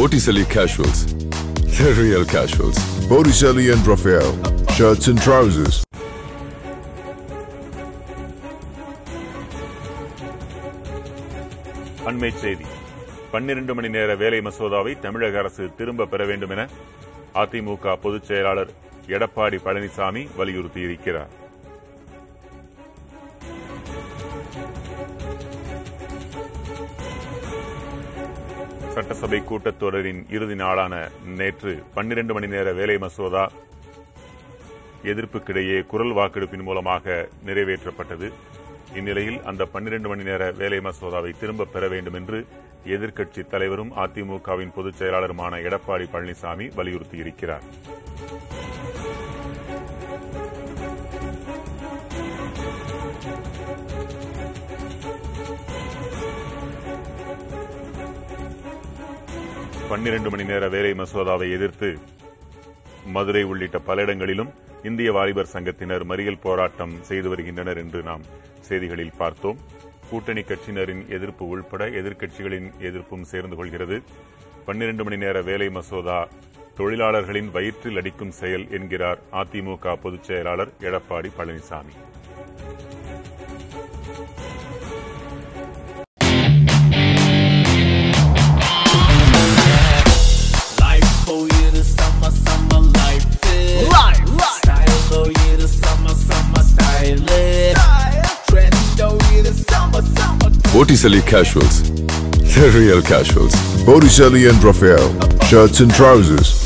Botticelli Casuals. The real casuals. Botticelli and Raphael, shirts and trousers. அண்மை செய்தி பன்னிரண்டு மணி நேர வேலை மசோதாவை தமிழக அரசு திரும்ப பெற வேண்டும் என அதிமுக பொதுச் செயலாளர் எடப்பாடி பழனிசாமி வலியுறுத்தியிருக்கிறார் சட்டசபை கூட்டத்தொடரின் இறுதி நாளான நேற்று பன்னிரண்டு மணி நேர வேலை மசோதா எதிர்ப்புக்கிடையே குரல் வாக்கெடுப்பின் மூலமாக நிறைவேற்றப்பட்டது இந்நிலையில் அந்த பன்னிரண்டு மணி நேர வேலை மசோதாவை திரும்பப் பெற வேண்டும் என்று எதிர்க்கட்சித் தலைவரும் அதிமுகவின் பொதுச் செயலாளருமான எடப்பாடி பழனிசாமி வலியுறுத்தியிருக்கிறார் பன்னிரண்டு மணி நேர வேலை மசோதாவை எதிர்த்து மதுரை உள்ளிட்ட பல இடங்களிலும் இந்திய வாலிபர் சங்கத்தினர் மறியல் போராட்டம் செய்து வருகின்றனர் என்று நாம் செய்திகளில் பார்த்தோம் கூட்டணி கட்சியினரின் எதிர்ப்பு உள்பட எதிர்க்கட்சிகளின் எதிர்ப்பும் சேர்ந்து கொள்கிறது பன்னிரண்டு மணி நேர வேலை மசோதா தொழிலாளர்களின் வயிற்றில் அடிக்கும் செயல் என்கிறார் அதிமுக பொதுச் செயலாளர் Edappadi Palaniswami Life for you the summer, summer life it. Life, life. Style for you the summer, summer style it. Trend for you the summer, summer. Botticelli Casuals. The real casuals. Botticelli and Raphael, shirts and trousers.